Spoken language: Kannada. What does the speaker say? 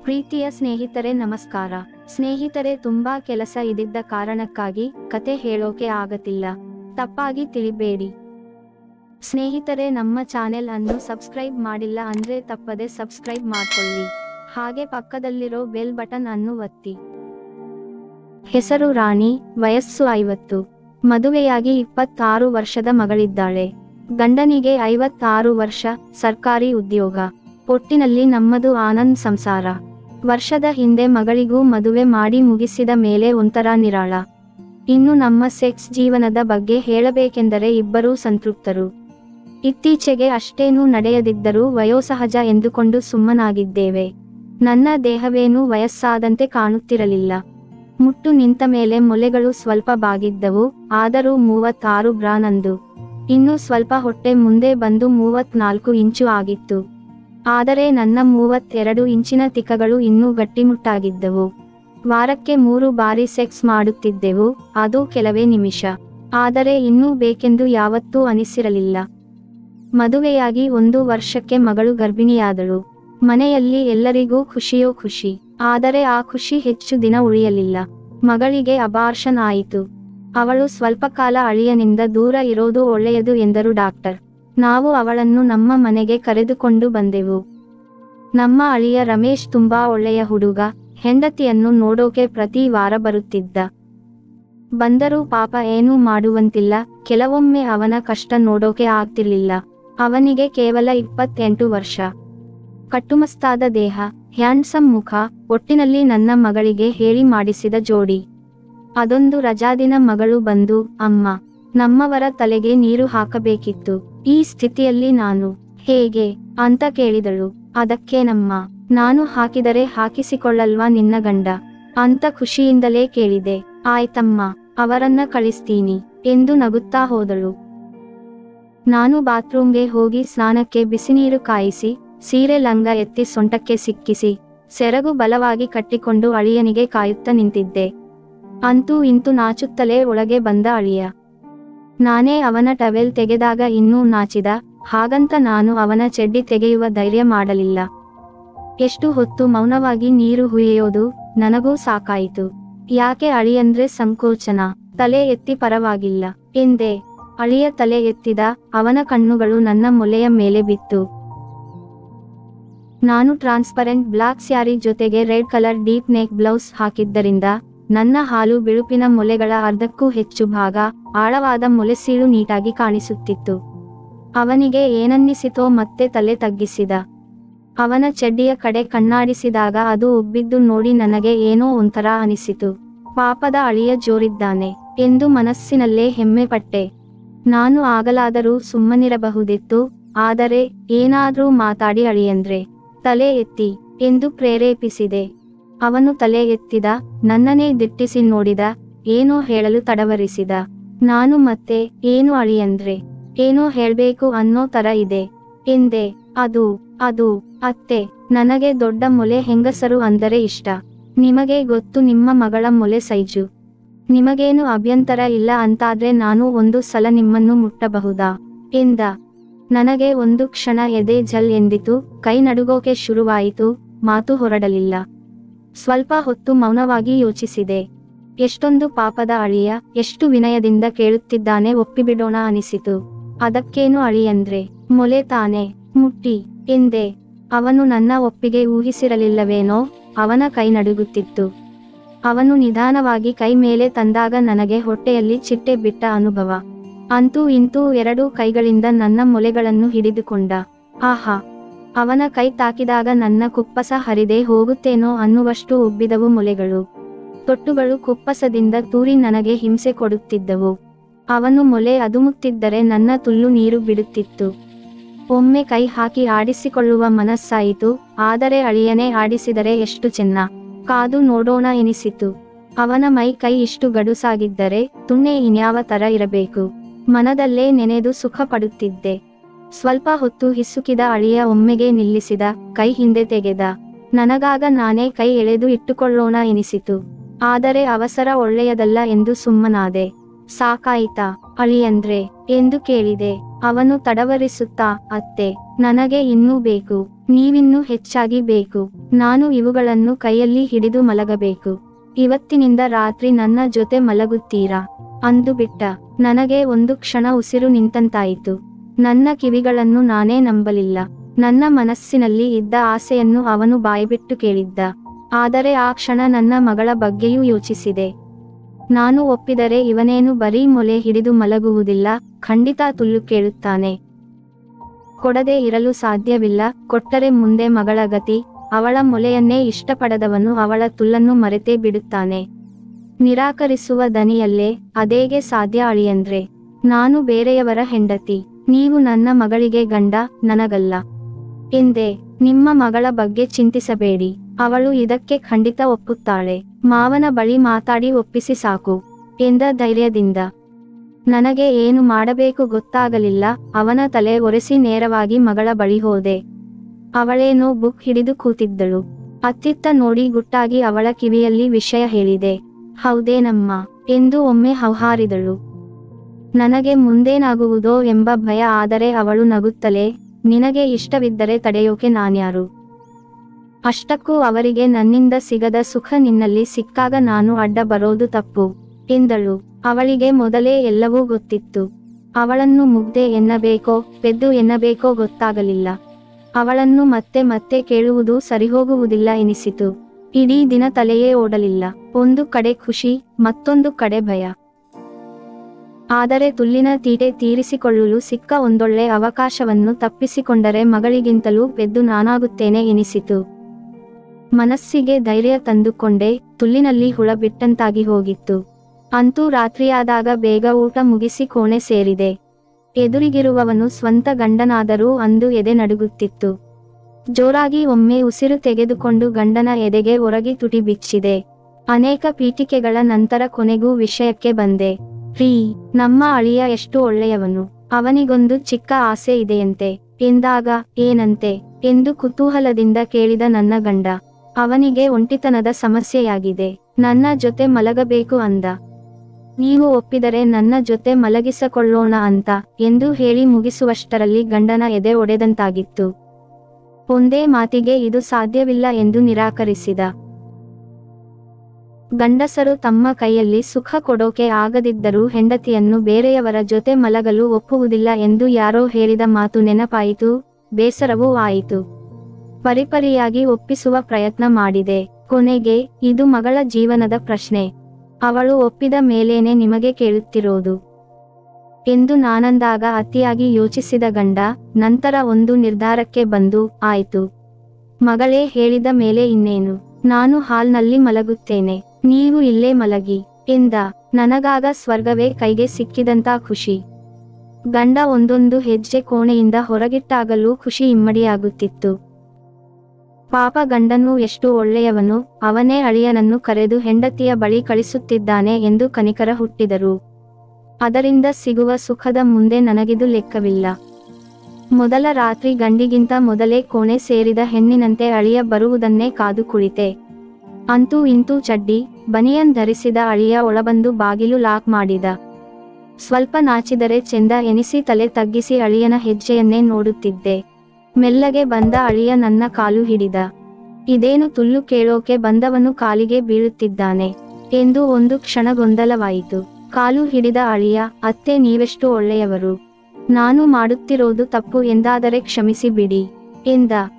ಪ್ರೀತಿಯ ಸ್ನೇಹಿತರೆ ನಮಸ್ಕಾರ ಸ್ನೇಹಿತರೆ ತುಂಬಾ ಕೆಲಸ ಇದ್ದಿದ್ದ ಕಾರಣಕ್ಕಾಗಿ ಕತೆ ಹೇಳೋಕೆ ಆಗತ್ತಿಲ್ಲ ತಪ್ಪಾಗಿ ತಿಳಿಬೇಡಿ ಸ್ನೇಹಿತರೆ ನಮ್ಮ ಚಾನೆಲ್ ಅನ್ನು ಸಬ್ಸ್ಕ್ರೈಬ್ ಮಾಡಿಲ್ಲ ಅಂದ್ರೆ ತಪ್ಪದೆ ಸಬ್ಸ್ಕ್ರೈಬ್ ಮಾಡ್ಕೊಳ್ಳಿ ಹಾಗೆ ಪಕ್ಕದಲ್ಲಿರೋ ಬೆಲ್ ಬಟನ್ ಅನ್ನು ಒತ್ತಿ ಹೆಸರು ರಾಣಿ ವಯಸ್ಸು ಐವತ್ತು ಮದುವೆಯಾಗಿ ಇಪ್ಪತ್ತಾರು ವರ್ಷದ ಮಗಳಿದ್ದಾಳೆ ಗಂಡನಿಗೆ ಐವತ್ತಾರು ವರ್ಷ ಸರ್ಕಾರಿ ಉದ್ಯೋಗ ಒಟ್ಟಿನಲ್ಲಿ ನಮ್ಮದು ಆನಂದ್ ಸಂಸಾರ ವರ್ಷದ ಹಿಂದೆ ಮಗಳಿಗೂ ಮದುವೆ ಮಾಡಿ ಮುಗಿಸಿದ ಮೇಲೆ ಒಂಥರ ನಿರಾಳ ಇನ್ನು ನಮ್ಮ ಸೆಕ್ಸ್ ಜೀವನದ ಬಗ್ಗೆ ಹೇಳಬೇಕೆಂದರೆ ಇಬ್ಬರೂ ಸಂತೃಪ್ತರು ಇತ್ತೀಚೆಗೆ ಅಷ್ಟೇನೂ ನಡೆಯದಿದ್ದರೂ ವಯೋಸಹಜ ಎಂದುಕೊಂಡು ಸುಮ್ಮನಾಗಿದ್ದೇವೆ ನನ್ನ ದೇಹವೇನೂ ವಯಸ್ಸಾದಂತೆ ಕಾಣುತ್ತಿರಲಿಲ್ಲ ಮುಟ್ಟು ನಿಂತ ಮೇಲೆ ಮೊಲೆಗಳು ಸ್ವಲ್ಪ ಬಾಗಿದ್ದವು ಆದರೂ ಮೂವತ್ತಾರು ಬ್ರಾನಂದು ಇನ್ನು ಸ್ವಲ್ಪ ಹೊಟ್ಟೆ ಮುಂದೆ ಬಂದು ಮೂವತ್ನಾಲ್ಕು ಇಂಚು ಆಗಿತ್ತು ಆದರೆ ನನ್ನ ಮೂವತ್ತೆರಡು ಇಂಚಿನ ತಿಕ್ಕಗಳು ಇನ್ನೂ ಗಟ್ಟಿಮುಟ್ಟಾಗಿದ್ದವು ವಾರಕ್ಕೆ ಮೂರು ಬಾರಿ ಸೆಕ್ಸ್ ಮಾಡುತ್ತಿದ್ದೆವು ಅದು ಕೆಲವೇ ನಿಮಿಷ ಆದರೆ ಇನ್ನೂ ಬೇಕೆಂದು ಯಾವತ್ತೂ ಅನಿಸಿರಲಿಲ್ಲ ಮದುವೆಯಾಗಿ ಒಂದು ವರ್ಷಕ್ಕೆ ಮಗಳು ಗರ್ಭಿಣಿಯಾದಳು ಮನೆಯಲ್ಲಿ ಎಲ್ಲರಿಗೂ ಖುಷಿಯೋ ಖುಷಿ ಆದರೆ ಆ ಖುಷಿ ಹೆಚ್ಚು ದಿನ ಉಳಿಯಲಿಲ್ಲ ಮಗಳಿಗೆ ಅಬಾರ್ಷನ್ ಆಯಿತು ಅವಳು ಸ್ವಲ್ಪ ಕಾಲ ಅಳಿಯನಿಂದ ದೂರ ಇರೋದು ಒಳ್ಳೆಯದು ಎಂದರು ಡಾಕ್ಟರ್ ನಾವು ಅವಳನ್ನು ನಮ್ಮ ಮನೆಗೆ ಕರೆದುಕೊಂಡು ಬಂದೆವು ನಮ್ಮ ಅಳಿಯ ರಮೇಶ್ ತುಂಬಾ ಒಳ್ಳೆಯ ಹುಡುಗ ಹೆಂಡತಿಯನ್ನು ನೋಡೋಕೆ ಪ್ರತಿ ವಾರ ಬರುತ್ತಿದ್ದ ಬಂದರೂ ಪಾಪ ಏನೂ ಮಾಡುವಂತಿಲ್ಲ ಕೆಲವೊಮ್ಮೆ ಅವನ ಕಷ್ಟ ನೋಡೋಕೆ ಆಗ್ತಿರ್ಲಿಲ್ಲ ಅವನಿಗೆ ಕೇವಲ ಇಪ್ಪತ್ತೆಂಟು ವರ್ಷ ಕಟ್ಟುಮಸ್ತಾದ ದೇಹ ಹ್ಯಾಂಡ್ಸಮ್ ಮುಖ ಒಟ್ಟಿನಲ್ಲಿ ನನ್ನ ಮಗಳಿಗೆ ಹೇಳಿ ಮಾಡಿಸಿದ ಜೋಡಿ ಅದೊಂದು ರಜಾದಿನ ಮಗಳು ಬಂದು ಅಮ್ಮ ನಮ್ಮವರ ತಲೆಗೆ ನೀರು ಹಾಕಬೇಕಿತ್ತು ಈ ಸ್ಥಿತಿಯಲ್ಲಿ ನಾನು ಹೇಗೆ ಅಂತ ಕೇಳಿದಳು ಅದಕ್ಕೇನಮ್ಮ ನಾನು ಹಾಕಿದರೆ ಹಾಕಿಸಿಕೊಳ್ಳಲ್ವಾ ನಿನ್ನ ಗಂಡ ಅಂತ ಖುಷಿಯಿಂದಲೇ ಕೇಳಿದೆ ಆಯ್ತಮ್ಮ ಅವರನ್ನ ಕಳಿಸ್ತೀನಿ ಎಂದು ನಗುತ್ತಾ ಹೋದಳು ನಾನು ಬಾತ್ರೂಮ್ಗೆ ಹೋಗಿ ಸ್ನಾನಕ್ಕೆ ಬಿಸಿನೀರು ಕಾಯಿಸಿ ಸೀರೆ ಲಂಗ ಎತ್ತಿ ಸೊಂಟಕ್ಕೆ ಸಿಕ್ಕಿಸಿ ಸೆರಗು ಬಲವಾಗಿ ಕಟ್ಟಿಕೊಂಡು ಅಳಿಯನಿಗೆ ಕಾಯುತ್ತಾ ನಿಂತಿದ್ದೆ ಅಂತೂ ಇಂತು ನಾಚುತ್ತಲೇ ಒಳಗೆ ಬಂದ ಅಳಿಯ ನಾನೇ ಅವನ ಟವೆಲ್ ತೆಗೆದಾಗ ಇನ್ನೂ ನಾಚಿದ ಹಾಗಂತ ನಾನು ಅವನ ಚೆಡ್ಡಿ ತೆಗೆಯುವ ಧೈರ್ಯ ಮಾಡಲಿಲ್ಲ ಎಷ್ಟು ಹೊತ್ತು ಮೌನವಾಗಿ ನೀರು ಹುಯ್ಯೋದು ನನಗೂ ಸಾಕಾಯಿತು ಯಾಕೆ ಅಳಿಯಂದ್ರೆ ಸಂಕೋಚನ ತಲೆ ಎತ್ತಿ ಪರವಾಗಿಲ್ಲ ಎಂದೆ ಅಳಿಯ ತಲೆ ಎತ್ತಿದ ಅವನ ಕಣ್ಣುಗಳು ನನ್ನ ಮೊಲೆಯ ಮೇಲೆ ಬಿತ್ತು ನಾನು ಟ್ರಾನ್ಸ್ಪರೆಂಟ್ ಬ್ಲಾಕ್ ಸ್ಯಾರಿ ಜೊತೆಗೆ red colour deep neck blouse ಹಾಕಿದ್ದರಿಂದ ನನ್ನ ಹಾಲು ಬಿಳುಪಿನ ಮೊಲೆಗಳ ಅರ್ಧಕ್ಕೂ ಹೆಚ್ಚು ಭಾಗ ಆಳವಾದ ಮೊಲೆಸೀಳು ನೀಟಾಗಿ ಕಾಣಿಸುತ್ತಿತ್ತು ಅವನಿಗೆ ಏನನ್ನಿಸಿತೋ ಮತ್ತೆ ತಲೆ ತಗ್ಗಿಸಿದ ಅವನ ಚಡ್ಡಿಯ ಕಡೆ ಕಣ್ಣಾಡಿಸಿದಾಗ ಅದು ಉಬ್ಬಿದ್ದು ನೋಡಿ ನನಗೆ ಏನೋ ಒಂಥರ ಅನಿಸಿತು ಪಾಪದ ಅಳಿಯ ಜೋರಿದ್ದಾನೆ ಎಂದು ಮನಸ್ಸಿನಲ್ಲೇ ಹೆಮ್ಮೆ ಪಟ್ಟೆ ನಾನು ಆಗಲಾದರೂ ಸುಮ್ಮನಿರಬಹುದಿತ್ತು ಆದರೆ ಏನಾದ್ರೂ ಮಾತಾಡಿ ಅಳಿಯಂದ್ರೆ ತಲೆ ಎತ್ತಿ ಎಂದು ಪ್ರೇರೇಪಿಸಿದೆ ಅವನು ತಲೆ ಎತ್ತಿದ ನನ್ನನೇ ದಿಟ್ಟಿಸಿ ನೋಡಿದ ಏನೋ ಹೇಳಲು ತಡವರಿಸಿದ ನಾನು ಮತ್ತೆ ಏನು ಅಳಿಯಂದ್ರೆ ಏನೋ ಹೇಳ್ಬೇಕು ಅನ್ನೋ ತರ ಇದೆ ಎಂದೆ ಅದು ಅದು ಅತ್ತೆ ನನಗೆ ದೊಡ್ಡ ಮೊಲೆ ಹೆಂಗಸರು ಅಂದರೆ ಇಷ್ಟ ನಿಮಗೆ ಗೊತ್ತು ನಿಮ್ಮ ಮಗಳ ಮೊಲೆ ಸೈಜು ನಿಮಗೇನು ಅಭ್ಯಂತರ ಇಲ್ಲ ಅಂತಾದ್ರೆ ನಾನು ಒಂದು ಸಲ ನಿಮ್ಮನ್ನು ಮುಟ್ಟಬಹುದಾ ಎಂದ ನನಗೆ ಒಂದು ಕ್ಷಣ ಎದೆ ಜಲ್ ಎಂದಿತು ಕೈ ನಡುಗೋಕೆ ಶುರುವಾಯಿತು ಮಾತು ಹೊರಡಲಿಲ್ಲ ಸ್ವಲ್ಪ ಹೊತ್ತು ಮೌನವಾಗಿ ಯೋಚಿಸಿದೆ ಎಷ್ಟೊಂದು ಪಾಪದ ಅಳಿಯ ಎಷ್ಟು ವಿನಯದಿಂದ ಕೇಳುತ್ತಿದ್ದಾನೆ ಒಪ್ಪಿಬಿಡೋಣ ಅನಿಸಿತು ಅದಕ್ಕೇನು ಅಳಿಯಂದ್ರೆ ಮೊಲೆ ತಾನೆ ಮುಟ್ಟಿ ಎಂದೆ ಅವನು ನನ್ನ ಒಪ್ಪಿಗೆ ಊಹಿಸಿರಲಿಲ್ಲವೇನೋ ಅವನ ಕೈ ನಡುಗುತ್ತಿತ್ತು ಅವನು ನಿಧಾನವಾಗಿ ಕೈ ಮೇಲೆ ತಂದಾಗ ನನಗೆ ಹೊಟ್ಟೆಯಲ್ಲಿ ಚಿಟ್ಟೆ ಬಿಟ್ಟ ಅನುಭವ ಅಂತೂ ಇಂತೂ ಎರಡೂ ಕೈಗಳಿಂದ ನನ್ನ ಮೊಲೆಗಳನ್ನು ಹಿಡಿದುಕೊಂಡ ಆಹಾ ಅವನ ಕೈ ತಾಕಿದಾಗ ನನ್ನ ಕುಪ್ಪಸ ಹರಿದೆ ಹೋಗುತ್ತೇನೋ ಅನ್ನುವಷ್ಟು ಉಬ್ಬಿದವು ಮೊಲೆಗಳು ತೊಟ್ಟುಗಳು ಕುಪ್ಪಸದಿಂದ ತೂರಿ ನನಗೆ ಹಿಂಸೆ ಕೊಡುತ್ತಿದ್ದವು ಅವನು ಮೊಲೆ ಅದುಮುತ್ತಿದ್ದರೆ ನನ್ನ ತುಲ್ಲು ನೀರು ಬಿಡುತ್ತಿತ್ತು ಒಮ್ಮೆ ಕೈ ಹಾಕಿ ಆಡಿಸಿಕೊಳ್ಳುವ ಮನಸ್ಸಾಯಿತು ಆದರೆ ಅಳಿಯನೇ ಆಡಿಸಿದರೆ ಎಷ್ಟು ಚೆನ್ನ ಕಾದು ನೋಡೋಣ ಎನಿಸಿತು ಅವನ ಮೈ ಕೈ ಇಷ್ಟು ಗಡುಸಾಗಿದ್ದರೆ ತುಣ್ಣೆ ಇನ್ಯಾವ ತರ ಇರಬೇಕು ಮನದಲ್ಲೇ ನೆನೆದು ಸುಖ ಪಡುತ್ತಿದ್ದೆ ಸ್ವಲ್ಪ ಹೊತ್ತು ಹಿಸುಕಿದ ಅಳಿಯ ಒಮ್ಮೆಗೆ ನಿಲ್ಲಿಸಿದ ಕೈ ಹಿಂದೆ ತೆಗೆದ ನನಗಾಗ ನಾನೇ ಕೈ ಎಳೆದು ಇಟ್ಟುಕೊಳ್ಳೋಣ ಎನಿಸಿತು ಆದರೆ ಅವಸರ ಒಳ್ಳೆಯದಲ್ಲ ಎಂದು ಸುಮ್ಮನಾದೆ ಸಾಕಾಯಿತಾ ಅಳಿಯಂದ್ರೆ ಎಂದು ಕೇಳಿದೆ ಅವನು ತಡವರಿಸುತ್ತಾ ಅತ್ತೆ ನನಗೆ ಇನ್ನೂ ಬೇಕು ನೀವಿನ್ನೂ ಹೆಚ್ಚಾಗಿ ಬೇಕು ನಾನು ಇವುಗಳನ್ನು ಕೈಯಲ್ಲಿ ಹಿಡಿದು ಮಲಗಬೇಕು ಇವತ್ತಿನಿಂದ ರಾತ್ರಿ ನನ್ನ ಜೊತೆ ಮಲಗುತ್ತೀರಾ ಅಂದು ಬಿಟ್ಟ ನನಗೆ ಒಂದು ಕ್ಷಣ ಉಸಿರು ನಿಂತಂತಾಯಿತು ನನ್ನ ಕಿವಿಗಳನ್ನು ನಾನೇ ನಂಬಲಿಲ್ಲ ನನ್ನ ಮನಸ್ಸಿನಲ್ಲಿ ಇದ್ದ ಆಸೆಯನ್ನು ಅವನು ಬಾಯ್ಬಿಟ್ಟು ಕೇಳಿದ್ದ ಆದರೆ ಆ ಕ್ಷಣ ನನ್ನ ಮಗಳ ಬಗ್ಗೆಯೂ ಯೋಚಿಸಿದೆ ನಾನು ಒಪ್ಪಿದರೆ ಇವನೇನು ಬರೀ ಮೊಲೆ ಹಿಡಿದು ಮಲಗುವುದಿಲ್ಲ ಖಂಡಿತ ತುಲ್ಲು ಕೇಳುತ್ತಾನೆ ಕೊಡದೆ ಇರಲು ಸಾಧ್ಯವಿಲ್ಲ ಕೊಟ್ಟರೆ ಮುಂದೆ ಮಗಳ ಗತಿ ಅವಳ ಮೊಲೆಯನ್ನೇ ಇಷ್ಟಪಡದವನು ಅವಳ ತುಲ್ಲನ್ನು ಮರೆತೇ ಬಿಡುತ್ತಾನೆ ನಿರಾಕರಿಸುವ ದನಿಯಲ್ಲೇ ಅದೇಗೆ ಸಾಧ್ಯ ಅಳಿಯಂದ್ರೆ ನಾನು ಬೇರೆಯವರ ಹೆಂಡತಿ ನೀವು ನನ್ನ ಮಗಳಿಗೆ ಗಂಡ ನನಗಲ್ಲ ಎಂದೆ ನಿಮ್ಮ ಮಗಳ ಬಗ್ಗೆ ಚಿಂತಿಸಬೇಡಿ ಅವಳು ಇದಕ್ಕೆ ಖಂಡಿತ ಒಪ್ಪುತ್ತಾಳೆ ಮಾವನ ಬಳಿ ಮಾತಾಡಿ ಒಪ್ಪಿಸಿ ಸಾಕು ಎಂದ ಧೈರ್ಯದಿಂದ ನನಗೆ ಏನು ಮಾಡಬೇಕು ಗೊತ್ತಾಗಲಿಲ್ಲ ಅವನ ತಲೆ ಒರೆಸಿ ನೇರವಾಗಿ ಮಗಳ ಬಳಿ ಹೋದೆ ಅವಳೇನೋ ಬುಕ್ ಹಿಡಿದು ಕೂತಿದ್ದಳು ಅತ್ತಿತ್ತ ನೋಡಿ ಗುಟ್ಟಾಗಿ ಅವಳ ಕಿವಿಯಲ್ಲಿ ವಿಷಯ ಹೇಳಿದೆ ಹೌದೇನಮ್ಮ ಎಂದು ಒಮ್ಮೆ ಹೌಹಾರಿದಳು ನನಗೆ ಮುಂದೇನಾಗುವುದೋ ಎಂಬ ಭಯ ಆದರೆ ಅವಳು ನಗುತ್ತಲೇ ನಿನಗೆ ಇಷ್ಟವಿದ್ದರೆ ತಡೆಯೋಕೆ ನಾನ್ಯಾರು ಅಷ್ಟಕ್ಕೂ ಅವರಿಗೆ ನನ್ನಿಂದ ಸಿಗದ ಸುಖ ನಿನ್ನಲ್ಲಿ ಸಿಕ್ಕಾಗ ನಾನು ಅಡ್ಡ ಬರೋದು ತಪ್ಪು ಎಂದಳು ಅವಳಿಗೆ ಮೊದಲೇ ಎಲ್ಲವೂ ಗೊತ್ತಿತ್ತು ಅವಳನ್ನು ಮುಗ್ದೆ ಎನ್ನಬೇಕೋ ಪೆದ್ದು ಎನ್ನಬೇಕೋ ಗೊತ್ತಾಗಲಿಲ್ಲ ಅವಳನ್ನು ಮತ್ತೆ ಮತ್ತೆ ಕೇಳುವುದು ಸರಿಹೋಗುವುದಿಲ್ಲ ಎನಿಸಿತು ಇಡೀ ದಿನ ತಲೆಯೇ ಓಡಲಿಲ್ಲ ಒಂದು ಕಡೆ ಖುಷಿ ಮತ್ತೊಂದು ಕಡೆ ಭಯ ಆದರೆ ತುಲ್ಲಿನ ತೀಟೆ ತೀರಿಸಿಕೊಳ್ಳಲು ಸಿಕ್ಕ ಒಂದೊಳ್ಳೆ ಅವಕಾಶವನ್ನು ತಪ್ಪಿಸಿಕೊಂಡರೆ ಮಗಳಿಗಿಂತಲೂ ಪೆದ್ದು ನಾನಾಗುತ್ತೇನೆ ಎನಿಸಿತು ಮನಸ್ಸಿಗೆ ಧೈರ್ಯ ತಂದುಕೊಂಡೆ ತುಲ್ಲಿನಲ್ಲಿ ಹುಳ ಬಿಟ್ಟಂತಾಗಿ ಹೋಗಿತ್ತು ಅಂತೂ ರಾತ್ರಿಯಾದಾಗ ಬೇಗ ಊಟ ಮುಗಿಸಿ ಕೋಣೆ ಸೇರಿದೆ ಎದುರಿಗಿರುವವನು ಸ್ವಂತ ಗಂಡನಾದರೂ ಅಂದು ಎದೆ ನಡುಗುತ್ತಿತ್ತು ಜೋರಾಗಿ ಒಮ್ಮೆ ಉಸಿರು ತೆಗೆದುಕೊಂಡು ಗಂಡನ ಎದೆಗೆ ಒರಗಿ ತುಟಿ ಬಿಚ್ಚಿದೆ ಅನೇಕ ಪೀಠಿಕೆಗಳ ನಂತರ ಕೊನೆಗೂ ವಿಷಯಕ್ಕೆ ಬಂದೆ ರೀ ನಮ್ಮ ಅಳಿಯ ಎಷ್ಟು ಒಳ್ಳೆಯವನು ಅವನಿಗೊಂದು ಚಿಕ್ಕ ಆಸೆ ಇದೆಯಂತೆ ಎಂದಾಗ ಏನಂತೆ ಎಂದು ಕುತೂಹಲದಿಂದ ಕೇಳಿದ ನನ್ನ ಗಂಡ ಅವನಿಗೆ ಒಂಟಿತನದ ಸಮಸ್ಯೆಯಾಗಿದೆ ನನ್ನ ಜೊತೆ ಮಲಗಬೇಕು ಅಂದ ನೀವು ಒಪ್ಪಿದರೆ ನನ್ನ ಜೊತೆ ಮಲಗಿಸಕೊಳ್ಳೋಣ ಅಂತ ಎಂದು ಹೇಳಿ ಮುಗಿಸುವಷ್ಟರಲ್ಲಿ ಗಂಡನ ಎದೆ ಒಡೆದಂತಾಗಿತ್ತು ಒಂದೇ ಮಾತಿಗೆ ಇದು ಸಾಧ್ಯವಿಲ್ಲ ಎಂದು ನಿರಾಕರಿಸಿದ ಗಂಡಸರು ತಮ್ಮ ಕೈಯಲ್ಲಿ ಸುಖ ಕೊಡೋಕೆ ಆಗದಿದ್ದರೂ ಹೆಂಡತಿಯನ್ನು ಬೇರೆಯವರ ಜೊತೆ ಮಲಗಲು ಒಪ್ಪುವುದಿಲ್ಲ ಎಂದು ಯಾರೋ ಹೇಳಿದ ಮಾತು ನೆನಪಾಯಿತು ಬೇಸರವೂ ಆಯಿತು ಪರಿಪರಿಯಾಗಿ ಒಪ್ಪಿಸುವ ಪ್ರಯತ್ನ ಮಾಡಿದೆ ಕೊನೆಗೆ ಇದು ಮಗಳ ಜೀವನದ ಪ್ರಶ್ನೆ ಅವಳು ಒಪ್ಪಿದ ಮೇಲೇನೆ ನಿಮಗೆ ಕೇಳುತ್ತಿರೋದು ಎಂದು ನಾನಂದಾಗ ಅತಿಯಾಗಿ ಯೋಚಿಸಿದ ಗಂಡ ನಂತರ ಒಂದು ನಿರ್ಧಾರಕ್ಕೆ ಬಂದು ಆಯ್ತು ಮಗಳೇ ಹೇಳಿದ ಮೇಲೆ ಇನ್ನೇನು ನಾನು ಹಾಲ್ನಲ್ಲಿ ಮಲಗುತ್ತೇನೆ ನೀವು ಇಲ್ಲೇ ಮಲಗಿ ಎಂದ ನನಗಾಗ ಸ್ವರ್ಗವೇ ಕೈಗೆ ಸಿಕ್ಕಿದಂತ ಖುಷಿ ಗಂಡ ಒಂದೊಂದು ಹೆಜ್ಜೆ ಕೋಣೆಯಿಂದ ಹೊರಗಿಟ್ಟಾಗಲೂ ಖುಷಿ ಇಮ್ಮಡಿಯಾಗುತ್ತಿತ್ತು ಪಾಪ ಗಂಡನು ಎಷ್ಟು ಒಳ್ಳೆಯವನು ಅವನೇ ಅಳಿಯನನ್ನು ಕರೆದು ಹೆಂಡತಿಯ ಬಳಿ ಕಳಿಸುತ್ತಿದ್ದಾನೆ ಎಂದು ಕನಿಕರ ಹುಟ್ಟಿದರು ಅದರಿಂದ ಸಿಗುವ ಸುಖದ ಮುಂದೆ ನನಗಿದು ಲೆಕ್ಕವಿಲ್ಲ ಮೊದಲ ರಾತ್ರಿ ಗಂಡಿಗಿಂತ ಮೊದಲೇ ಕೋಣೆ ಸೇರಿದ ಹೆಣ್ಣಿನಂತೆ ಅಳಿಯ ಬರುವುದನ್ನೇ ಕಾದು ಕುಳಿತೆ ಅಂತೂ ಇಂತೂ ಚಡ್ಡಿ ಬನಿಯನ್ ಧರಿಸಿದ ಅಳಿಯ ಒಳಬಂದು ಬಾಗಿಲು ಲಾಕ್ ಮಾಡಿದ ಸ್ವಲ್ಪ ನಾಚಿದರೆ ಚೆಂದ ಎನಿಸಿ ತಲೆ ತಗ್ಗಿಸಿ ಅಳಿಯನ ಹೆಜ್ಜೆಯನ್ನೇ ನೋಡುತ್ತಿದ್ದೆ ಮೆಲ್ಲಗೆ ಬಂದ ಅಳಿಯ ನನ್ನ ಕಾಲು ಹಿಡಿದ ಇದೇನು ತುಲ್ಲು ಕೇಳೋಕೆ ಬಂದವನು ಕಾಲಿಗೆ ಬೀಳುತ್ತಿದ್ದಾನೆ ಎಂದು ಒಂದು ಕ್ಷಣ ಗೊಂದಲವಾಯಿತು ಕಾಲು ಹಿಡಿದ ಅಳಿಯ ಅತ್ತೆ ನೀವೆಷ್ಟು ಒಳ್ಳೆಯವರು ನಾನು ಮಾಡುತ್ತಿರೋದು ತಪ್ಪು ಎಂದಾದರೆ ಕ್ಷಮಿಸಿ ಬಿಡಿ ಎಂದ